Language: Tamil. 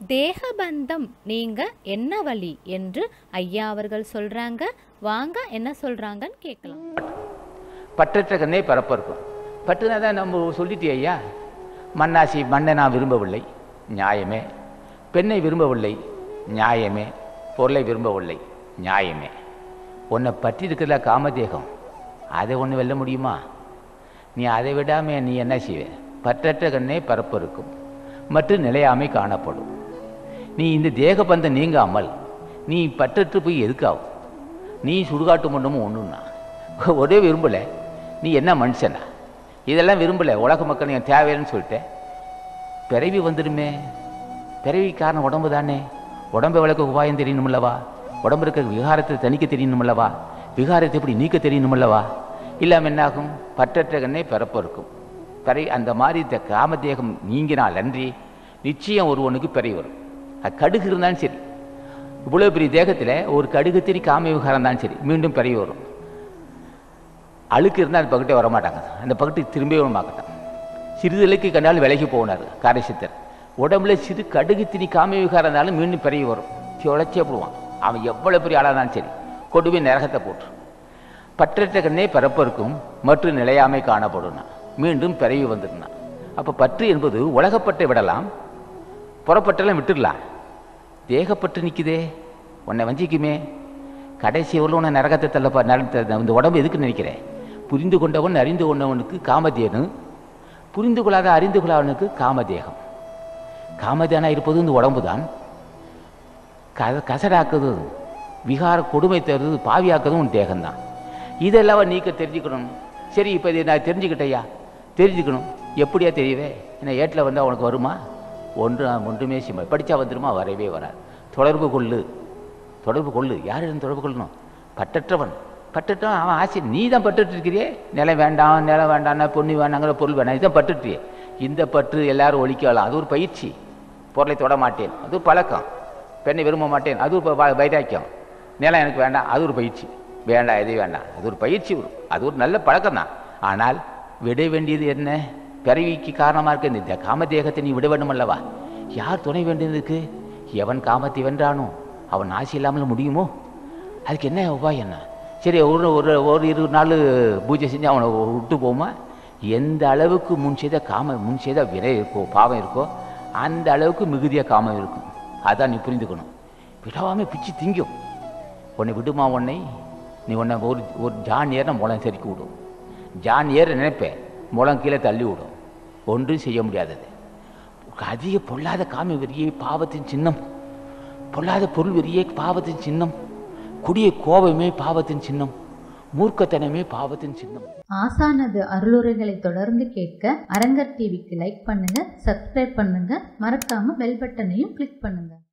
தேகபந்தம் நீங்க என்ன வழி என்று ஐயா அவர்கள் சொல்றாங்க வாங்க என்ன சொல்றாங்கன்னு கேட்கலாம் பற்றற்ற கண்ணே பரப்ப இருக்கும் பற்றுனா தான் நம்ம சொல்லிட்டே ஐயா மண்ணாசி மண்ணை நான் விரும்பவில்லை நியாயமே பெண்ணை விரும்பவில்லை நியாயமே பொருளை விரும்பவில்லை நியாயமே உன்னை பற்றி இருக்கிற காமதேகம் அதை ஒன்று வெல்ல முடியுமா நீ அதை விடாம நீ என்ன செய்வே பற்றற்ற கண்ணே பரப்பு இருக்கும் மற்றும் நிலையாமை காணப்படும் நீ இந்த தேக பந்தம் நீங்காமல் நீ பற்றற்று போய் எதுக்காகும் நீ சுடுகாட்டு மண்டமும் ஒன்றுன்னா ஒரே விரும்பலை நீ என்ன மனுஷனா இதெல்லாம் விரும்பலை உலக மக்கள் நீ தேவையில்லைன்னு சொல்லிட்டேன் பிறவி வந்துடுமே பிறவி காரணம் உடம்பு தானே உடம்பை விளக்க உபாயம் தெரியணுமில்லவா உடம்பு இருக்க விகாரத்தை தணிக்க தெரியணுமில்லவா விகாரத்தை எப்படி நீக்க தெரியணுமில்லவா இல்லாமல் என்னாகும் பற்றற்ற கண்ணே பிறப்பு இருக்கும் பிறை அந்த மாதிரி இந்த காமதேகம் நீங்கினால் அன்றி நிச்சயம் ஒருவனுக்கு பிறை வரும் அது கடுகு இருந்தாலும் சரி இவ்வளோ பெரிய தேகத்தில் ஒரு கடுகு திரி காம விகாரம் தான் சரி மீண்டும் பிறவி வரும் அழுக்கு இருந்தால் அந்த பக்கத்தே வரமாட்டாங்க அந்த பக்கத்துக்கு திரும்பவே மாட்டான் சிறிதலுக்கு கண்டாலும் விலகி போனார் காரசித்தர் உடம்புல சிறு கடுகு திணி காம விகாரம் இருந்தாலும் மீண்டும் பிறவி வரும் உழைச்சே போடுவான் அவன் எவ்வளோ பெரிய ஆளாக இருந்தாலும் சரி கொண்டு போய் நரகத்தை போட்டு பற்றற்ற கண்ணே பிறப்பிற்கும் மற்றும் நிலையாமை காணப்படும்னா மீண்டும் பிறவி வந்துடுனா அப்போ பற்று என்பது உலகப்பட்டை விடலாம் புறப்பட்டெல்லாம் விட்டுடலாம் தேகப்பட்டு நிற்குதே உன்னை வஞ்சிக்குமே கடைசி உள்ள உன்னை நரகத்தை தள்ளப்பா நரகத்தை இந்த உடம்பு எதுக்கு நினைக்கிறேன் புரிந்து கொண்டவன் அறிந்து கொண்டவனுக்கு காமதேனு புரிந்து கொள்ளாத அறிந்து கொள்ளாதவனுக்கு காமதேகம் காமதேனா இருப்பது இந்த உடம்பு தான் கத கசடாக்குது விகார கொடுமை தருது பாவியாக்குறதும் உன் தேகம்தான் இதெல்லாம் அவன் நீக்க தெரிஞ்சுக்கணும் சரி இப்போ இதை நான் தெரிஞ்சுக்கிட்டையா தெரிஞ்சுக்கணும் எப்படியா தெரியவே என்ன ஏட்டில் வந்தால் உனக்கு வருமா ஒன்று ஒன்றுமே சிம்ம படித்தா வந்துருமா வரவே வராது தொடர்பு கொள்ளு தொடர்பு கொள்ளு யாரிடம் தொடர்பு கொள்ளணும் பட்டற்றவன் பட்டற்றவன் அவன் ஆசை நீ தான் பட்டுட்டு இருக்கிறியே நிலம் வேண்டாம் நிலம் வேண்டாம்னா பொண்ணு வேண்டாங்கிற பொருள் வேண்டாம் இதான் பட்டுட்டியே இந்த பற்று எல்லாரும் ஒழிக்கலாம் அது ஒரு பயிற்சி பொருளை தொட மாட்டேன் அது ஒரு பழக்கம் பெண்ணை விரும்ப மாட்டேன் அது ஒரு வ- வைராக்கியம் நிலம் எனக்கு வேண்டாம் அது ஒரு பயிற்சி வேண்டாம் எது வேண்டாம் அது ஒரு பயிற்சி ஒரு அது ஒரு நல்ல பழக்கம் தான் ஆனால் விட வேண்டியது என்ன பிறவிக்கு காரணமாக இருக்க இந்த காமதேகத்தை நீ விட வேண்டும் அல்லவா யார் துணை வேண்டியதுக்கு எவன் காமத்தை வென்றானோ அவன் ஆசை இல்லாமல் முடியுமோ அதுக்கு என்ன உபாயம் என்ன சரி ஒரு ஒரு ஒரு இரு நாள் பூஜை செஞ்சு அவனை விட்டு போமா எந்த அளவுக்கு முன் செய்த காம முன் செய்த வினை இருக்கோ பாவம் இருக்கோ அந்த அளவுக்கு மிகுதியாக காமம் இருக்கும் அதான் நீ புரிந்துக்கணும் விடாமல் பிச்சு திங்கும் உன்னை விடுமா உன்னை நீ உன்னை ஒரு ஒரு ஜான் ஏற முளம் செதுக்கி விடும் ஜான் ஏற நினைப்பேன் முளம் கீழே தள்ளி விடும் ஒன்றும் செய்ய முடியாதது அதிக பொல்லாத காம வெறியே பாவத்தின் சின்னம் பொல்லாத பொருள் வெறியே பாவத்தின் சின்னம் குடிய கோபமே பாவத்தின் சின்னம் மூர்க்கத்தனமே பாவத்தின் சின்னம் ஆசானது அருளுரைகளை தொடர்ந்து கேட்க அரங்கர் டிவிக்கு லைக் பண்ணுங்க சப்ஸ்கிரைப் பண்ணுங்க மறக்காம பெல் பட்டனையும் கிளிக் பண்ணுங்க